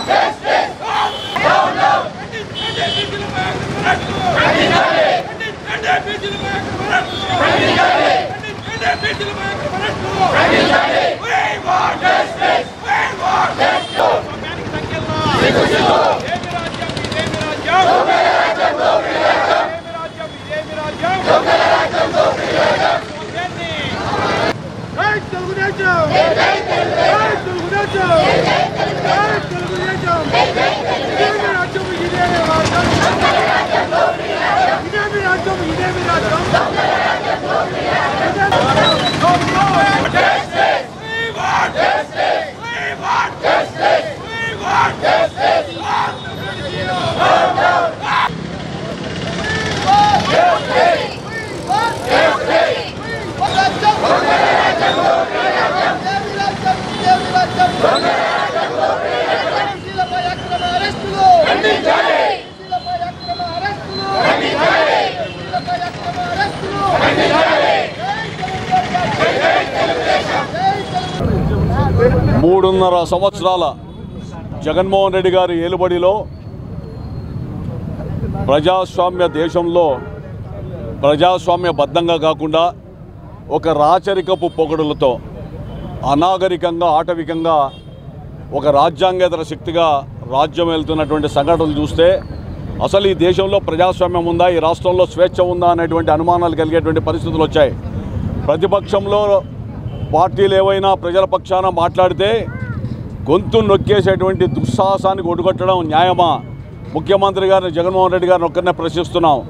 మూడున్నర సంవత్సరాల జగన్మోహన్ రెడ్డి గారి ఏలుబడిలో ప్రజాస్వామ్య దేశంలో ప్రజాస్వామ్యబద్ధంగా కాకుండా ఒక రాచరికపు పొగడులతో అనాగరికంగా ఆటవికంగా ఒక రాజ్యాంగేతర శక్తిగా రాజ్యం వెళ్తున్నటువంటి సంఘటనలు చూస్తే అసలు ఈ దేశంలో ప్రజాస్వామ్యం ఉందా ఈ రాష్ట్రంలో స్వేచ్ఛ ఉందా అనేటువంటి అనుమానాలు కలిగేటువంటి పరిస్థితులు వచ్చాయి ప్రతిపక్షంలో పార్టీలు ఏవైనా ప్రజల పక్షాన మాట్లాడితే గొంతు నొక్కేసేటువంటి దుస్సాహసానికి ఒడుగొట్టడం న్యాయమా ముఖ్యమంత్రి గారిని జగన్మోహన్ రెడ్డి గారిని ఒక్కరినే ప్రశ్నిస్తున్నాం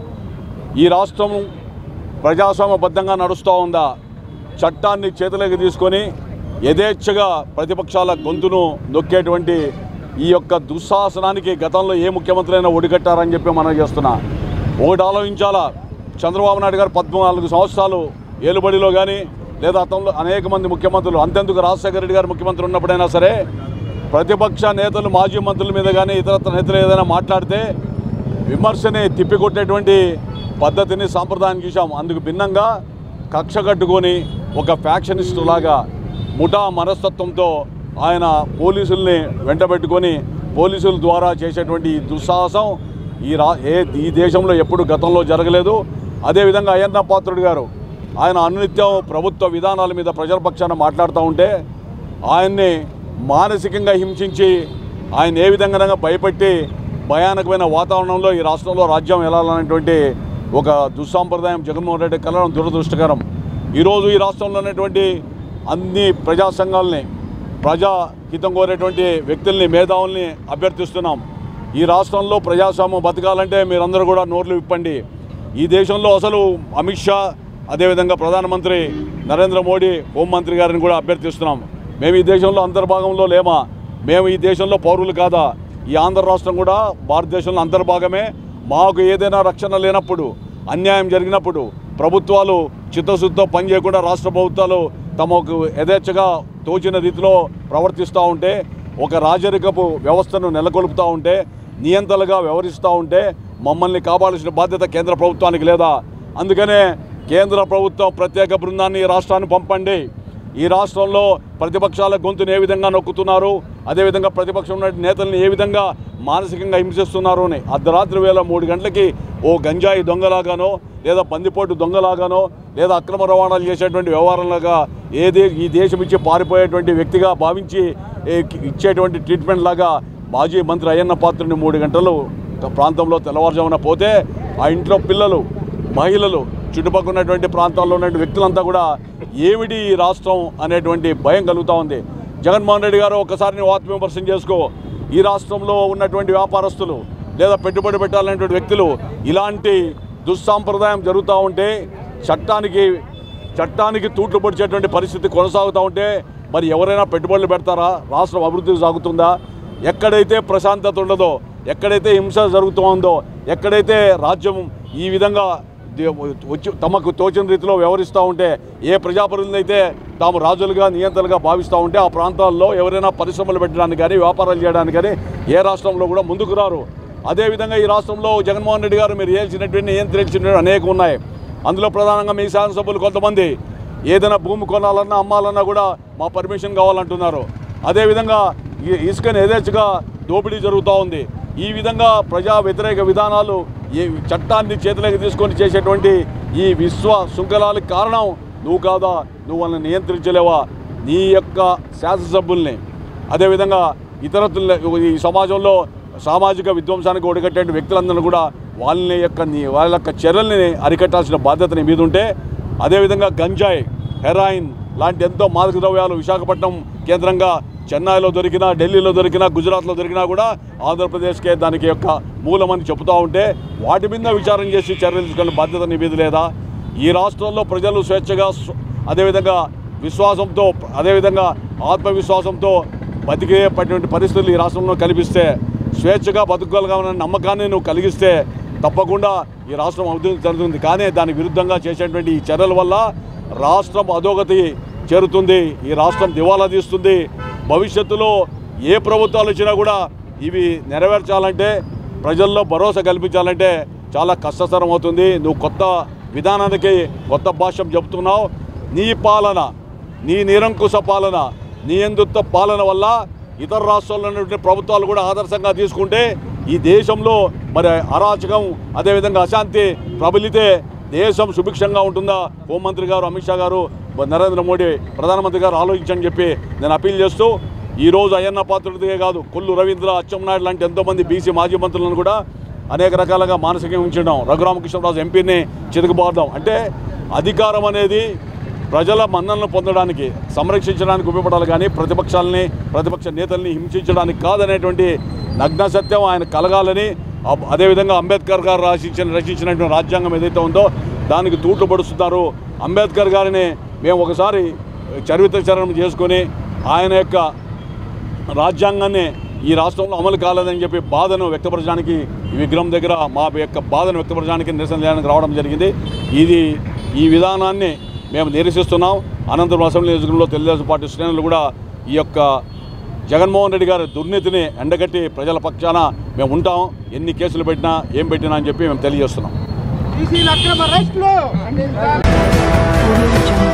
ఈ రాష్ట్రం ప్రజాస్వామ్యబద్ధంగా నడుస్తూ ఉందా చట్టాన్ని చేతులోకి తీసుకొని యథేచ్ఛగా ప్రతిపక్షాల గొంతును నొక్కేటువంటి ఈ యొక్క దుస్సాహసనానికి గతంలో ఏ ముఖ్యమంత్రి అయినా ఒడిగట్టారని చెప్పి మనం చేస్తున్నా ఒకటి ఆలోచించాలా చంద్రబాబు నాయుడు గారు పద్నాలుగు సంవత్సరాలు ఏలుబడిలో కానీ లేదా అతను అనేక మంది ముఖ్యమంత్రులు అంతెందుకు రాజశేఖర రెడ్డి గారు ముఖ్యమంత్రి ఉన్నప్పుడైనా సరే ప్రతిపక్ష నేతలు మాజీ మంత్రుల మీద కానీ ఇతరత్ర నేతలు ఏదైనా మాట్లాడితే విమర్శని తిప్పికొట్టేటువంటి పద్ధతిని సాంప్రదాయాన్ని చూసాం అందుకు భిన్నంగా కక్ష కట్టుకొని ఒక ఫ్యాక్షనిస్టు లాగా ముఠా మనస్తత్వంతో ఆయన పోలీసుల్ని వెంటబెట్టుకొని పోలీసుల ద్వారా చేసేటువంటి ఈ దుస్సాహసం ఈ రా ఏ ఈ దేశంలో ఎప్పుడు గతంలో జరగలేదు అదేవిధంగా అయ్యన్న పాత్రుడు గారు ఆయన అనునిత్యం ప్రభుత్వ విధానాల మీద ప్రజల పక్షాన మాట్లాడుతూ ఉంటే ఆయన్ని మానసికంగా హింసించి ఆయన ఏ విధంగా భయపెట్టి భయానకమైన వాతావరణంలో ఈ రాష్ట్రంలో రాజ్యం వెళ్ళాలనేటువంటి ఒక దుస్సాంప్రదాయం జగన్మోహన్ రెడ్డి కలడం దురదృష్టకరం ఈరోజు ఈ రాష్ట్రంలో ఉన్నటువంటి అన్ని ప్రజా సంఘాలని ప్రజా హితం కోరేటువంటి వ్యక్తుల్ని మేధావుల్ని అభ్యర్థిస్తున్నాం ఈ రాష్ట్రంలో ప్రజాస్వామ్యం బతకాలంటే మీరందరూ కూడా నోర్లు విప్పండి ఈ దేశంలో అసలు అమిత్ షా అదేవిధంగా ప్రధానమంత్రి నరేంద్ర మోడీ హోంమంత్రి గారిని కూడా అభ్యర్థిస్తున్నాం మేము ఈ దేశంలో అంతర్భాగంలో లేమా మేము ఈ దేశంలో పౌరులు కాదా ఈ ఆంధ్ర రాష్ట్రం కూడా భారతదేశంలో అంతర్భాగమే మాకు ఏదైనా రక్షణ లేనప్పుడు అన్యాయం జరిగినప్పుడు ప్రభుత్వాలు చిత్తశుద్ధితో పనిచేయకుండా రాష్ట్ర ప్రభుత్వాలు తమకు యథేచ్ఛగా తోచిన రీతిలో ప్రవర్తిస్తూ ఉంటే ఒక రాజరికపు వ్యవస్థను నెలకొల్పుతూ ఉంటే నియంతలుగా వ్యవహరిస్తూ ఉంటే మమ్మల్ని కాపాడాల్సిన బాధ్యత కేంద్ర ప్రభుత్వానికి లేదా అందుకనే కేంద్ర ప్రభుత్వం ప్రత్యేక బృందాన్ని ఈ రాష్ట్రాన్ని పంపండి ఈ రాష్ట్రంలో ప్రతిపక్షాల గొంతును ఏ విధంగా నొక్కుతున్నారు అదేవిధంగా ప్రతిపక్షం ఉన్న నేతల్ని ఏ విధంగా మానసికంగా హింసిస్తున్నారు అని అర్ధరాత్రి వేళ మూడు గంటలకి ఓ గంజాయి దొంగలాగానో లేదా పందిపోటు దొంగలాగానో లేదా అక్రమ రవాణాలు చేసేటువంటి వ్యవహారంలాగా ఏదే ఈ దేశం ఇచ్చి పారిపోయేటువంటి వ్యక్తిగా భావించి ఏ- ఇచ్చేటువంటి ట్రీట్మెంట్ లాగా మాజీ మంత్రి అయ్యన్న పాత్రుని మూడు గంటలు ప్రాంతంలో తెల్లవారుజామున పోతే ఆ ఇంట్లో పిల్లలు మహిళలు చుట్టుపక్కల ఉన్నటువంటి ప్రాంతాల్లో ఉన్నటువంటి వ్యక్తులంతా కూడా ఏమిటి ఈ రాష్ట్రం అనేటువంటి భయం కలుగుతూ ఉంది జగన్మోహన్ రెడ్డి గారు ఒకసారి నువ్వు ఆత్మవిమర్శనం చేసుకో ఈ రాష్ట్రంలో ఉన్నటువంటి వ్యాపారస్తులు లేదా పెట్టుబడి పెట్టాలనేటువంటి వ్యక్తులు ఇలాంటి దుస్సాంప్రదాయం జరుగుతూ ఉంటే చట్టానికి చట్టానికి తూట్లు పొడిచేటువంటి పరిస్థితి కొనసాగుతూ ఉంటే మరి ఎవరైనా పెట్టుబడులు పెడతారా రాష్ట్రం అభివృద్ధి సాగుతుందా ఎక్కడైతే ప్రశాంతత ఉండదో ఎక్కడైతే హింస జరుగుతుందో ఎక్కడైతే రాజ్యం ఈ విధంగా ది- వచ్చి తమకు తోచిన రీతిలో వ్యవహరిస్తూ ఉంటే ఏ ప్రజాప్రతినిధి అయితే తాము రాజులుగా నియంత్రణలుగా భావిస్తూ ఉంటే ఆ ప్రాంతాల్లో ఎవరైనా పరిశ్రమలు పెట్టడానికి కానీ వ్యాపారాలు చేయడానికి కానీ ఏ రాష్ట్రంలో కూడా ముందుకు రారు అదేవిధంగా ఈ రాష్ట్రంలో జగన్మోహన్ రెడ్డి గారు మీరు చేసినటువంటి నియంత్రించినటువంటి అనేక ఉన్నాయి అందులో ప్రధానంగా మీ శాసనసభ్యులు కొంతమంది ఏదైనా భూమి కొనాలన్నా అమ్మాలన్నా కూడా మా పర్మిషన్ కావాలంటున్నారు అదేవిధంగా ఈ ఇసుకని యథేచ్ఛగా దోపిడీ జరుగుతూ ఉంది ఈ విధంగా ప్రజా వ్యతిరేక విధానాలు ఈ చట్టాన్ని చేతిలోకి తీసుకొని చేసేటువంటి ఈ విశ్వ శృంఖలాలకు కారణం నువ్వు కాదా నువ్వు వాళ్ళని నియంత్రించలేవా నీ యొక్క శాసనసభ్యుల్ని అదేవిధంగా ఇతరత్ర ఈ సమాజంలో సామాజిక విధ్వంసానికి ఒడిగట్టే వ్యక్తులందరూ కూడా వాళ్ళని యొక్క నీ- వాళ్ళ యొక్క చర్యల్ని అరికట్టాల్సిన బాధ్యత నీ మీద ఉంటే అదేవిధంగా గంజాయి హెరాయిన్ లాంటి ఎంతో మాదక ద్రవ్యాలు విశాఖపట్నం కేంద్రంగా చెన్నైలో దొరికినా ఢిల్లీలో దొరికినా గుజరాత్లో దొరికినా కూడా ఆంధ్రప్రదేశ్కే దానికి యొక్క మూలమని చెబుతూ ఉంటే వాటి మీద విచారం చేసి చర్యలు తీసుకునే బాధ్యత నీ మీద లేదా ఈ రాష్ట్రంలో ప్రజలు స్వేచ్ఛగా స్వ- అదేవిధంగా విశ్వాసంతో అదేవిధంగా ఆత్మవిశ్వాసంతో బతికేటటువంటి పరిస్థితులు ఈ రాష్ట్రంలో కల్పిస్తే స్వేచ్ఛగా బతుకోగలగాలన్న నమ్మకాన్ని నువ్వు కలిగిస్తే తప్పకుండా ఈ రాష్ట్రం అభివృద్ధి జరుగుతుంది కానీ దానికి విరుద్ధంగా చేసేటువంటి ఈ చర్యల వల్ల రాష్ట్రం అధోగతి చేరుతుంది ఈ రాష్ట్రం దివాలా తీస్తుంది భవిష్యత్తులో ఏ ప్రభుత్వాలు వచ్చినా కూడా ఇవి నెరవేర్చాలంటే ప్రజల్లో భరోసా కల్పించాలంటే చాలా కష్టతరం అవుతుంది నువ్వు కొత్త విధానానికి కొత్త భాష్యం చెప్తున్నావు నీ పాలన నీ నిరంకుశ పాలన నీ ఎందుత్వ పాలన వల్ల ఇతర రాష్ట్రాల్లో ఉన్నటువంటి ప్రభుత్వాలు కూడా ఆదర్శంగా తీసుకుంటే ఈ దేశంలో మరి అరాచకం అదేవిధంగా అశాంతి ప్రబలితే దేశం సుభిక్షంగా ఉంటుందా హోంమంత్రి గారు అమిత్ షా గారు నరేంద్ర మోడీ ప్రధానమంత్రి గారు ఆలోచించని చెప్పి నేను అప్పీల్ చేస్తూ ఈరోజు అయ్యన్న పాత్రుడిదే కాదు కొల్లు రవీంద్ర అచ్చెన్నాయుడు లాంటి ఎంతోమంది బీసీ మాజీ మంత్రులను కూడా అనేక రకాలుగా మానసికంగా ఉంచడం రఘురామకృష్ణరాజు ఎంపీని చితకబారడం అంటే అధికారం అనేది ప్రజల మన్నలను పొందడానికి సంరక్షించడానికి ఉపయోగపడాలి కానీ ప్రతిపక్షాలని ప్రతిపక్ష నేతల్ని హింసించడానికి కాదనేటువంటి నగ్న సత్యం ఆయన కలగాలని అబ్- అదేవిధంగా అంబేద్కర్ గారు రచించిన రచించినటువంటి రాజ్యాంగం ఏదైతే ఉందో దానికి తూట్లు పడుస్తున్నారు అంబేద్కర్ గారిని మేము ఒకసారి చరిత్ర చరణం చేసుకొని ఆయన యొక్క రాజ్యాంగాన్ని ఈ రాష్ట్రంలో అమలు కాలేదని చెప్పి బాధను వ్యక్తపరచడానికి ఈ విగ్రహం దగ్గర మా యొక్క బాధను వ్యక్తపరచడానికి నిరసన చేయడానికి రావడం జరిగింది ఇది ఈ విధానాన్ని మేము నిరసిస్తున్నాం అనంతపురం అసెంబ్లీ నియోజకవర్గంలో తెలుగుదేశం పార్టీ శ్రేణులు కూడా ఈ యొక్క జగన్మోహన్ రెడ్డి గారి దుర్నీతిని ఎండగట్టి ప్రజల పక్షాన మేము ఉంటాం ఎన్ని కేసులు పెట్టినా ఏం పెట్టినా అని చెప్పి మేము తెలియజేస్తున్నాం బీసీల అక్రమ అరెస్టులు Audio Jungle.